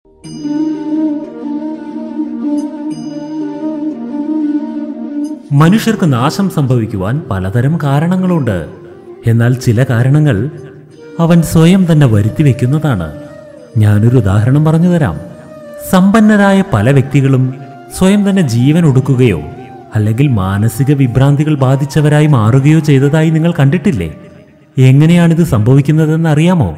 മനുഷ്യർക്ക് നാശം സംഭവിക്കുവാൻ പലതരം കാരണങ്ങളുണ്ട് എന്നാൽ ചില കാരണങ്ങൾ അവൻ സ്വയം തന്നെ വരുത്തി വെക്കുന്നതാണ് ഞാനൊരു ഉദാഹരണം പറഞ്ഞു തരാം സമ്പന്നരായ പല വ്യക്തികളും സ്വയം തന്നെ ജീവൻ ഒടുക്കുകയോ അല്ലെങ്കിൽ മാനസിക വിഭ്രാന്തികൾ ബാധിച്ചവരായി മാറുകയോ ചെയ്തതായി നിങ്ങൾ കണ്ടിട്ടില്ലേ എങ്ങനെയാണിത് സംഭവിക്കുന്നതെന്ന് അറിയാമോ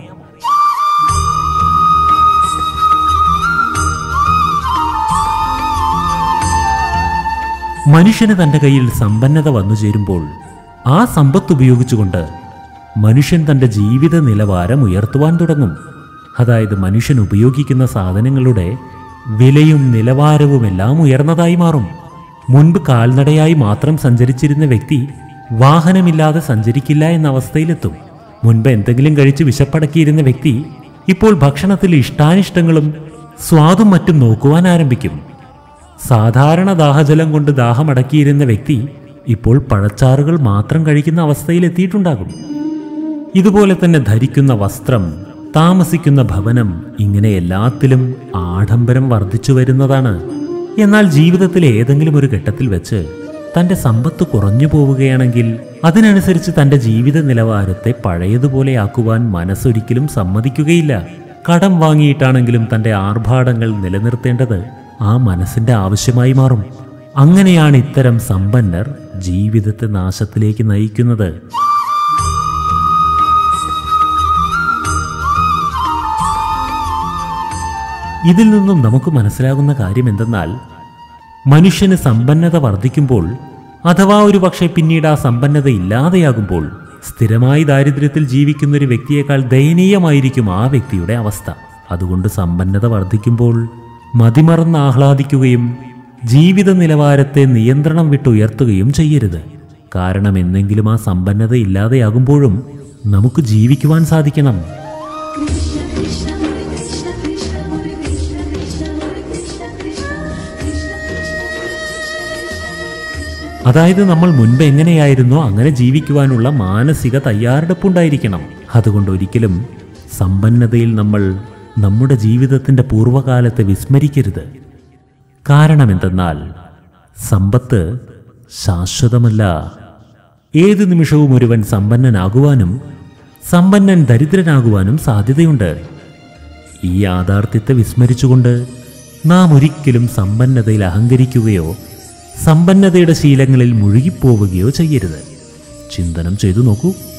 മനുഷ്യന് തന്റെ കയ്യിൽ സമ്പന്നത വന്നു ചേരുമ്പോൾ ആ സമ്പത്ത് ഉപയോഗിച്ചുകൊണ്ട് മനുഷ്യൻ തന്റെ ജീവിത നിലവാരം ഉയർത്തുവാൻ തുടങ്ങും അതായത് മനുഷ്യൻ ഉപയോഗിക്കുന്ന സാധനങ്ങളുടെ വിലയും നിലവാരവുമെല്ലാം ഉയർന്നതായി മാറും മുൻപ് കാൽനടയായി മാത്രം സഞ്ചരിച്ചിരുന്ന വ്യക്തി വാഹനമില്ലാതെ സഞ്ചരിക്കില്ല എന്ന അവസ്ഥയിലെത്തും മുൻപ് എന്തെങ്കിലും കഴിച്ച് വിശപ്പടക്കിയിരുന്ന വ്യക്തി ഇപ്പോൾ ഭക്ഷണത്തിൽ ഇഷ്ടാനിഷ്ടങ്ങളും സ്വാദും മറ്റും നോക്കുവാൻ ആരംഭിക്കും സാധാരണ ദാഹജലം കൊണ്ട് ദാഹമടക്കിയിരുന്ന വ്യക്തി ഇപ്പോൾ പഴച്ചാറുകൾ മാത്രം കഴിക്കുന്ന അവസ്ഥയിലെത്തിയിട്ടുണ്ടാകും ഇതുപോലെ തന്നെ ധരിക്കുന്ന വസ്ത്രം താമസിക്കുന്ന ഭവനം ഇങ്ങനെ എല്ലാത്തിലും ആഡംബരം വർദ്ധിച്ചു വരുന്നതാണ് എന്നാൽ ജീവിതത്തിലെ ഏതെങ്കിലും ഒരു ഘട്ടത്തിൽ വെച്ച് തന്റെ സമ്പത്ത് കുറഞ്ഞു പോവുകയാണെങ്കിൽ അതിനനുസരിച്ച് തന്റെ ജീവിത നിലവാരത്തെ പഴയതുപോലെയാക്കുവാൻ മനസ്സൊരിക്കലും സമ്മതിക്കുകയില്ല കടം വാങ്ങിയിട്ടാണെങ്കിലും തന്റെ ആർഭാടങ്ങൾ നിലനിർത്തേണ്ടത് ആ മനസ്സിന്റെ ആവശ്യമായി മാറും അങ്ങനെയാണ് ഇത്തരം സമ്പന്നർ ജീവിതത്തെ നാശത്തിലേക്ക് നയിക്കുന്നത് ഇതിൽ നിന്നും നമുക്ക് മനസ്സിലാകുന്ന കാര്യം എന്തെന്നാൽ മനുഷ്യന് സമ്പന്നത വർദ്ധിക്കുമ്പോൾ അഥവാ ഒരു പക്ഷേ പിന്നീട് ആ സമ്പന്നത ഇല്ലാതെയാകുമ്പോൾ സ്ഥിരമായി ദാരിദ്ര്യത്തിൽ ജീവിക്കുന്ന ഒരു വ്യക്തിയേക്കാൾ ദയനീയമായിരിക്കും ആ വ്യക്തിയുടെ അവസ്ഥ അതുകൊണ്ട് സമ്പന്നത വർദ്ധിക്കുമ്പോൾ മതിമറന്ന് ആഹ്ലാദിക്കുകയും ജീവിത നിലവാരത്തെ നിയന്ത്രണം വിട്ടുയർത്തുകയും ചെയ്യരുത് കാരണം എന്നെങ്കിലും ആ സമ്പന്നത ഇല്ലാതെയാകുമ്പോഴും നമുക്ക് ജീവിക്കുവാൻ സാധിക്കണം Krishna Krishna Hare Krishna Krishna Hare Krishna Krishna Hare Krishna Krishna Krishna അതായത് നമ്മൾ മുൻപ് എങ്ങനെയായിരുന്നോ അങ്ങനെ ജീവിക്കുവാനുള്ള മാനസിക തയ്യാറെടുപ്പുണ്ടായിരിക്കണം അതുകൊണ്ട് ഒരിക്കലും സമ്പന്നതയിൽ നമ്മൾ നമ്മുടെ ജീവിതത്തിന്റെ പൂർവ്വകാലത്തെ വിസ്മരിക്കരുത് കാരണം എന്തെന്നാൽ സമ്പത്ത് ശാശ്വതമല്ല ഏത് നിമിഷവും ഒരുവൻ സമ്പന്നനാകുവാനും സമ്പന്നൻ ദരിദ്രനാകുവാനും സാധ്യതയുണ്ട് ഈ യാഥാർത്ഥ്യത്തെ വിസ്മരിച്ചുകൊണ്ട് നാം ഒരിക്കലും സമ്പന്നതയിൽ അഹങ്കരിക്കുകയോ സമ്പന്നതയുടെ ശീലങ്ങളിൽ മുഴുകിപ്പോവുകയോ ചെയ്യരുത് ചിന്തനം ചെയ്തു നോക്കൂ